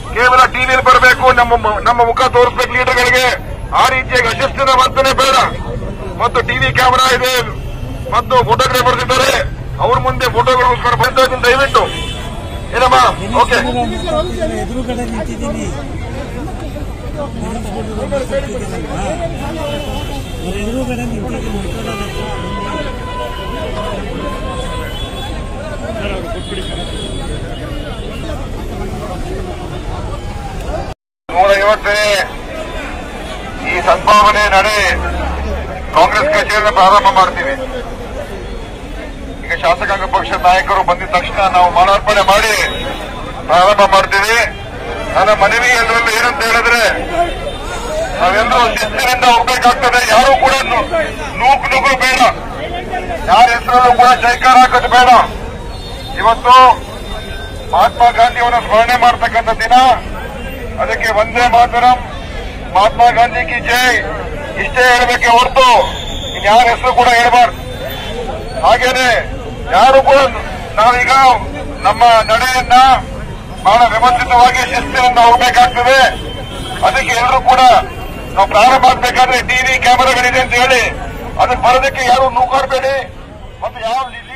ಕೇವಲ ಟಿವಿಯಲ್ಲಿ ಬರಬೇಕು ನಮ್ಮ ಮ- ನಮ್ಮ ಮುಖ ತೋರಿಸ್ಬೇಕು ಲೀಡರ್ಗಳಿಗೆ ಆ ರೀತಿಯಾಗಿ ಅಶಿಸ್ತಿನ ವರ್ತನೆ ಬೇಡ ಮತ್ತು ಟಿವಿ ಕ್ಯಾಮೆರಾ ಇದೆ ಮತ್ತು ಫೋಟೋಗ್ರಾಫರ್ಸ್ ಇದ್ದಾರೆ ಅವ್ರ ಮುಂದೆ ಫೋಟೋಗೋಸ್ಕರ ಬರ್ತಾ ಇದ್ದೀನಿ ದಯವಿಟ್ಟು ಏನಮ್ಮ ಓಕೆ ಎದುರುಗಡೆ ನಿಂತಿದ್ದೀನಿ ನಿಲ್ಲಿಸ್ಬಿಟ್ಟಿದ್ದೀನಲ್ವಾ ಅವ್ರ ಎದುರುಗಡೆ ನಿಂತಿದ್ದೀನಿ ಮಾತಾಡೋದಕ್ಕೆ ನೂರ ಐವತ್ತನೇ ಈ ಸದ್ಭಾವನೆ ನಡೆ ಕಾಂಗ್ರೆಸ್ ಕಚೇರಿಯನ್ನು ಪ್ರಾರಂಭ ಮಾಡ್ತೀವಿ ಈಗ ಶಾಸಕಾಂಗ ಪಕ್ಷದ ನಾಯಕರು ಬಂದಿದ ತಕ್ಷಣ ನಾವು ಮಾಲಾರ್ಪಣೆ ಮಾಡಿ ಪ್ರಾರಂಭ ಮಾಡ್ತೀವಿ ನನ್ನ ಮನವಿ ಎಲ್ಲರಲ್ಲೂ ಏನಂತ ಹೇಳಿದ್ರೆ ನಾವೆಲ್ಲರೂ ಶಿಸ್ತಿನಿಂದ ಹೋಗ್ಬೇಕಾಗ್ತದೆ ಯಾರು ಕೂಡ ನು- ನೂಕು ನುಗ್ಗಲು ಬೇಡ ಯಾರ ಹೆಸರಲ್ಲೂ ಕೂಡ ಜೈಕಾರ ಹಾಕೋದು ಬೇಡ ಇವತ್ತು ಮಹಾತ್ಮ ಗಾಂಧಿಯವರ ಸ್ಮರಣೆ ಮಾಡ್ತಕ್ಕಂಥ ದಿನ ಅದಕ್ಕೆ ಒಂದೇ ಮಾತರಂ ಮಹಾತ್ಮ ಗಾಂಧಿ ಕಿ ಜೈ ಇಷ್ಟೇ ಹೇಳಬೇಕೆ ಹೊರತು ಇನ್ಯಾರ ಹೆಸರು ಕೂಡ ಹೇಳಬಾರ್ದು ಹಾಗೇನೆ ಯಾರು ಕೂಡ ನಾವೀಗ ನಮ್ಮ ನಡೆಯನ್ನ ಬಹಳ ವ್ಯವಸ್ಥಿತವಾಗಿ ಶಿಸ್ತಿನಿಂದ ಹೋಗ್ಬೇಕಾಗ್ತದೆ ಅದಕ್ಕೆ ಎಲ್ಲರೂ ಕೂಡ ನಾವು ಪ್ರಾರಂಭ ಆಗ್ಬೇಕಾದ್ರೆ ಟಿವಿ ಕ್ಯಾಮೆರಾಗಳಿದೆ ಅಂತ ಹೇಳಿ ಅದಕ್ಕೆ ಬರೋದಕ್ಕೆ ಯಾರು ನೂಕಾಡಬೇಡಿ ಮತ್ತು ಯಾವ